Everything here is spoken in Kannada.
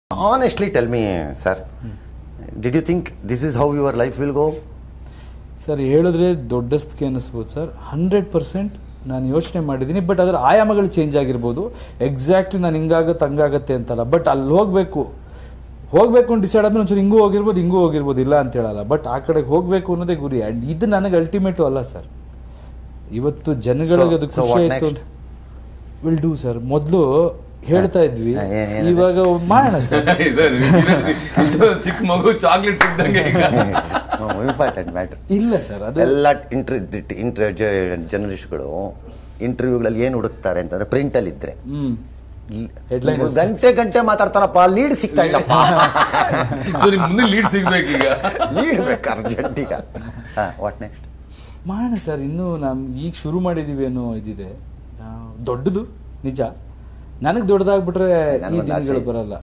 Honestly, tell me, sir, did you think this is how your life will go? Sir ಹೇಳಿದ್ರೆ ದೊಡ್ಡಸ್ತಿಗೆ ಅನ್ನಿಸ್ಬೋದು ಸರ್ ಹಂಡ್ರೆಡ್ ಪರ್ಸೆಂಟ್ ನಾನು ಯೋಚನೆ ಮಾಡಿದ್ದೀನಿ ಬಟ್ ಅದರ ಆಯಾಮಗಳು ಚೇಂಜ್ ಆಗಿರ್ಬೋದು ಎಕ್ಸಾಕ್ಟ್ಲಿ ನಾನು ಹಿಂಗಾಗತ್ತೆ ಹಂಗಾಗತ್ತೆ ಅಂತಲ್ಲ ಬಟ್ ಅಲ್ಲಿ ಹೋಗಬೇಕು ಹೋಗಬೇಕು ಅಂತ ಡಿಸೈಡ್ ಆದ್ಮೇಲೆ ಒಂಚೂರು ಹಿಂಗೂ ಹೋಗಿರ್ಬೋದು ಹಿಂಗೂ ಹೋಗಿರ್ಬೋದು ಇಲ್ಲ ಅಂತ ಹೇಳಲ್ಲ ಬಟ್ ಆ ಕಡೆಗೆ ಹೋಗಬೇಕು ಅನ್ನೋದೇ ಗುರಿ ಆ್ಯಂಡ್ ಇದು ನನಗೆ ಅಲ್ಟಿಮೇಟು ಅಲ್ಲ ಸರ್ ಇವತ್ತು ಜನಗಳಿಗೆ ಅದು So- so ಖುಷಿ what ಆಯಿತು next? ವಿಲ್ ಡೂ ಸರ್ ಮೊದಲು ಹೇಳ್ತಾ ಇದ್ವಿ ಹಾ, ಏನ್- ಏನದು? ಇವಾಗ ಮಾಡೋಣ ಸರ್ ಸರ್ ಇದು ಚಿಕ್ಕ ಮಗು ಚಾಕ್ಲೇಟ್ ಸಿಗ್ದಂಗೆ ಈಗ No, important matter. ಇಲ್ಲ ಸರ್ ಅದು ಎಲ್ಲ ಇಂಟ್ರ್ ಇಂಟ್ರ ಜರ್ನಲಿಸ್ಟ್ಗಳು ಇಂಟರ್ವ್ಯೂಗಳಲ್ಲಿ ಏನು ಹುಡುಕ್ತಾರೆ ಅಂತಂದ್ರೆ ಪ್ರಿಂಟಲ್ಲಿ ಇದ್ರೆ ಹ್ಮ್ ಈ- Headliners. ಗಂಟೆ ಗಂಟೆ ಮಾತಾಡ್ತಾರಪ್ಪ ಲೀಡ್ ಸಿಗ್ತಾ ಇಲ್ಲಪ್ಪ ಸೊ ನಿಮ್ ಮುಂದೆ ಲೀಡ್ ಸಿಗ್ಬೇಕೀಗ ಲೀಡ್ ಬೇಕು ಅರ್ಜೆಂಟ್ ಈಗ ವಾಟ್ ನೆಕ್ಸ್ಟ್ ಮಾಡೋಣ ಸರ್ ಇನ್ನೂ ನಾವು ಈಗ ಶುರು ಮಾಡಿದೀವಿ ಅನ್ನೋ ಇದಿದೆ ಆ, ದೊಡ್ಡದು ನಿಜ ನನಗೆ ದೊಡ್ಡದಾಗ್ಬಿಟ್ರೆ ಈ ನನಗೊಂದು ಆಸೆ ದಿನಗಳು ಇದೆ. ಬರಲ್ಲ